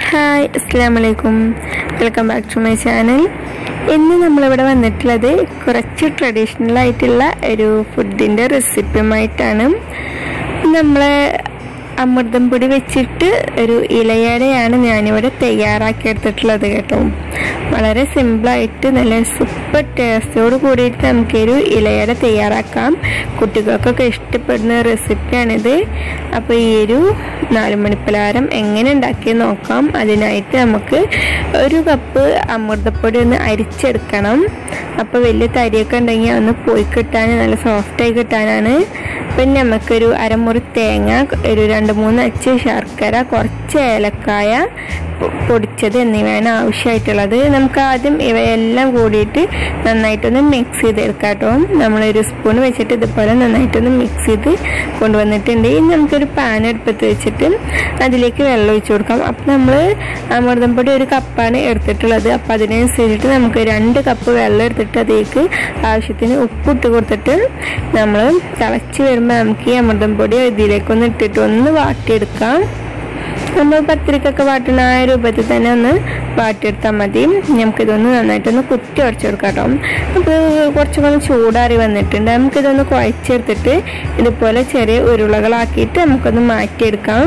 hi അസ്സാം വലൈക്കും welcome back to my channel ഇന്ന് നമ്മളിവിടെ വന്നിട്ടുള്ളത് കുറച്ച് ട്രഡീഷണൽ ആയിട്ടുള്ള ഒരു ഫുഡിൻ്റെ റെസിപ്പിയുമായിട്ടാണ് നമ്മൾ അമൃതം പൊടി വെച്ചിട്ട് ഒരു ഇലയടയാണ് ഞാനിവിടെ തയ്യാറാക്കി എടുത്തിട്ടുള്ളത് കേട്ടോ വളരെ സിമ്പിളായിട്ട് നല്ല സൂപ്പർ ടേസ്റ്റോട് കൂടിയിട്ട് നമുക്കൊരു ഇലയട തയ്യാറാക്കാം കുട്ടികൾക്കൊക്കെ ഇഷ്ടപ്പെടുന്ന റെസിപ്പിയാണിത് അപ്പോൾ ഈ ഒരു നാലുമണിപ്പലഹാരം എങ്ങനെ ഉണ്ടാക്കി നോക്കാം അതിനായിട്ട് നമുക്ക് ഒരു കപ്പ് അമൃതപ്പൊടി ഒന്ന് അരിച്ചെടുക്കണം അപ്പോൾ വലിയ തരിയൊക്കെ ഉണ്ടെങ്കിൽ ഒന്ന് പോയി കിട്ടാൻ നല്ല സോഫ്റ്റായി കിട്ടാനാണ് പിന്നെ നമുക്കൊരു അരമുറി തേങ്ങ ഒരു രണ്ട് മൂന്ന് അച്ച് ശർക്കര കുറച്ച് ഏലക്കായ പൊ- പൊടിച്ചത് എന്നിവയാണ് ആവശ്യമായിട്ടുള്ളത് നമുക്ക് ആദ്യം ഇവയെല്ലാം കൂടിയിട്ട് നന്നായിട്ടൊന്ന് മിക്സ് ചെയ്തെടുക്കാം കേട്ടോ നമ്മളൊരു സ്പൂൺ വെച്ചിട്ട് ഇതുപോലെ നന്നായിട്ടൊന്ന് മിക്സ് ചെയ്ത് കൊണ്ടുവന്നിട്ടുണ്ട് ഇനി നമുക്കൊരു പാൻ എടുപ്പത്ത് വെച്ചിട്ട് അതിലേക്ക് വെള്ളം ഒഴിച്ചു കൊടുക്കാം അപ്പം നമ്മൾ അമൃതം പൊടി ഒരു കപ്പാണ് എടുത്തിട്ടുള്ളത് അപ്പം അതിനനുസരിച്ചിട്ട് നമുക്ക് രണ്ട് കപ്പ് വെള്ളം എടുത്തിട്ട് അതിലേക്ക് ആവശ്യത്തിന് ഉപ്പിട്ട് കൊടുത്തിട്ട് നമ്മൾ തിളച്ച് വരുമ്പോൾ നമുക്ക് ഈ അമൃതം പൊടി ഇതിലേക്കൊന്ന് ഇട്ടിട്ട് ഒന്ന് വാട്ടിയെടുക്കാം നമ്മൾ പത്തിരിക്കൊക്കെ വാട്ടുന്ന ആ രൂപത്തിൽ തന്നെ ഒന്ന് വാട്ടിയെടുത്താൽ മതി നമുക്കിതൊന്ന് നന്നായിട്ടൊന്ന് കുത്തി ഉടച്ചെടുക്കാം കേട്ടോ അപ്പോൾ കുറച്ചുകൂടെ ചൂടാറി വന്നിട്ടുണ്ട് നമുക്കിതൊന്ന് കുഴച്ചെടുത്തിട്ട് ഇതുപോലെ ചെറിയ ഉരുളകളാക്കിയിട്ട് നമുക്കൊന്ന് മാറ്റിയെടുക്കാം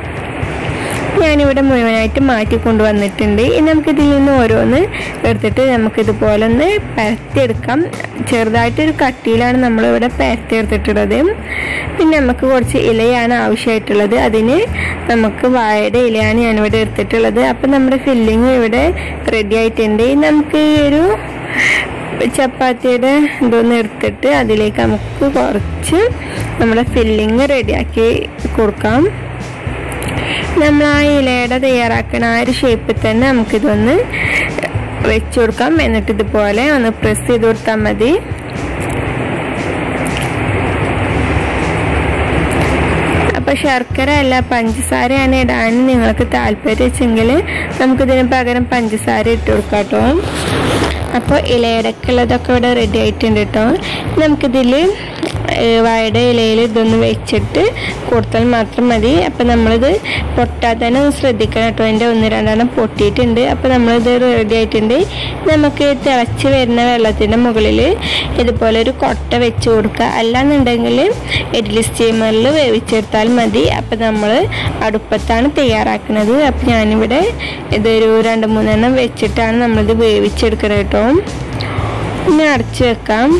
ഞാനിവിടെ മുഴുവനായിട്ട് മാറ്റി കൊണ്ടുവന്നിട്ടുണ്ട് ഇനി നമുക്കിതിൽ നിന്ന് ഓരോന്ന് എടുത്തിട്ട് നമുക്കിതുപോലെ ഒന്ന് പരത്തിയെടുക്കാം ചെറുതായിട്ടൊരു കട്ടിയിലാണ് നമ്മളിവിടെ പരത്തിയെടുത്തിട്ടുള്ളത് പിന്നെ നമുക്ക് കുറച്ച് ഇലയാണ് ആവശ്യമായിട്ടുള്ളത് അതിന് നമുക്ക് വാഴയുടെ ഇലയാണ് ഞാനിവിടെ എടുത്തിട്ടുള്ളത് അപ്പം നമ്മുടെ ഫില്ലിങ് ഇവിടെ റെഡി ആയിട്ടുണ്ട് ഇനി നമുക്ക് ഈ ഒരു ചപ്പാത്തിയുടെ ഇതൊന്ന് എടുത്തിട്ട് അതിലേക്ക് നമുക്ക് കുറച്ച് നമ്മുടെ ഫില്ലിങ് റെഡിയാക്കി കൊടുക്കാം നമ്മൾ ആ ഇലയുടെ തയ്യാറാക്കുന്ന ആ ഒരു ഷേപ്പിൽ തന്നെ നമുക്കിതൊന്ന് വെച്ച് കൊടുക്കാം എന്നിട്ട് ഇതുപോലെ ഒന്ന് പ്രസ് ചെയ്ത് കൊടുത്താൽ മതി അപ്പോൾ ശർക്കര അല്ല പഞ്ചസാരയാണ് ഇടാൻ നിങ്ങൾക്ക് താല്പര്യം വെച്ചെങ്കിൽ നമുക്കിതിന് പകരം പഞ്ചസാര ഇട്ട് കൊടുക്കാം കേട്ടോ അപ്പോൾ ഇലയടക്കുള്ളതൊക്കെ ഇവിടെ റെഡി ആയിട്ടുണ്ട് കേട്ടോ നമുക്കിതിൽ വാഴയുടെ ഇലയിൽ ഇതൊന്ന് വെച്ചിട്ട് കൊടുത്താൽ മാത്രം മതി അപ്പോൾ നമ്മളിത് പൊട്ടാതെ തന്നെ ഒന്ന് ശ്രദ്ധിക്കണം കേട്ടോ എൻ്റെ ഒന്ന് രണ്ടെണ്ണം പൊട്ടിയിട്ടുണ്ട് അപ്പോൾ നമ്മളിത് റെഡി ആയിട്ടുണ്ട് നമുക്ക് തിളച്ച് വരുന്ന വെള്ളത്തിൻ്റെ മുകളിൽ ഇതുപോലെ ഒരു കൊട്ട വെച്ച് കൊടുക്കുക അല്ലാന്നുണ്ടെങ്കിൽ ഇഡ്ഡലി സ്റ്റീമറിൽ വേവിച്ചെടുത്താൽ മതി അപ്പോൾ നമ്മൾ അടുപ്പത്താണ് തയ്യാറാക്കുന്നത് അപ്പോൾ ഞാനിവിടെ ഇതൊരു രണ്ട് മൂന്നെണ്ണം വെച്ചിട്ടാണ് നമ്മളിത് വേവിച്ചെടുക്കുന്നത് കേട്ടോ ഇനി അടച്ച് വെക്കാം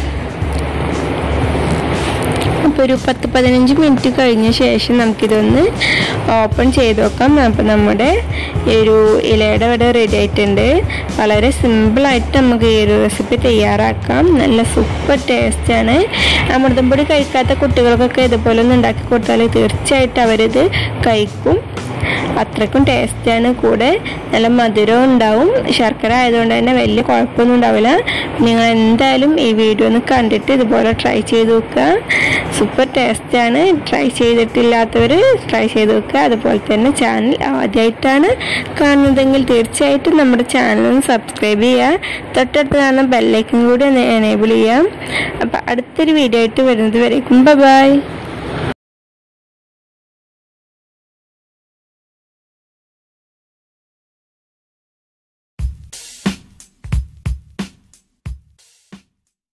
അപ്പോൾ ഒരു പത്ത് പതിനഞ്ച് മിനിറ്റ് കഴിഞ്ഞ ശേഷം നമുക്കിതൊന്ന് ഓപ്പൺ ചെയ്ത് നോക്കാം അപ്പോൾ നമ്മുടെ ഈ ഒരു ഇലയുടെ ഇവിടെ റെഡി ആയിട്ടുണ്ട് വളരെ സിമ്പിളായിട്ട് നമുക്ക് ഈ ഒരു റെസിപ്പി തയ്യാറാക്കാം നല്ല സൂപ്പർ ടേസ്റ്റാണ് അമൃതം പൊടി കഴിക്കാത്ത കുട്ടികൾക്കൊക്കെ ഇതുപോലെ ഒന്ന് ഉണ്ടാക്കി കൊടുത്താൽ തീർച്ചയായിട്ടും അവരിത് കഴിക്കും അത്രയ്ക്കും ടേസ്റ്റാണ് കൂടെ നല്ല മധുരവും ഉണ്ടാവും ശർക്കര ആയതുകൊണ്ട് തന്നെ വലിയ കുഴപ്പമൊന്നും ഉണ്ടാവില്ല നിങ്ങൾ എന്തായാലും ഈ വീഡിയോ ഒന്ന് കണ്ടിട്ട് ഇതുപോലെ ട്രൈ ചെയ്ത് നോക്കുക സൂപ്പർ ടേസ്റ്റാണ് ട്രൈ ചെയ്തിട്ടില്ലാത്തവർ ട്രൈ ചെയ്ത് നോക്കുക അതുപോലെ തന്നെ ചാനൽ ആദ്യമായിട്ടാണ് കാണുന്നതെങ്കിൽ തീർച്ചയായിട്ടും നമ്മുടെ ചാനൽ ഒന്ന് സബ്സ്ക്രൈബ് ചെയ്യുക തൊട്ടടുത്ത് കാണുന്ന ബെല്ലൈക്കൻ കൂടി ഒന്ന് എനേബിൾ ചെയ്യാം അപ്പോൾ അടുത്തൊരു വീഡിയോ ആയിട്ട് വരുന്നത് വരേക്കും ബൈ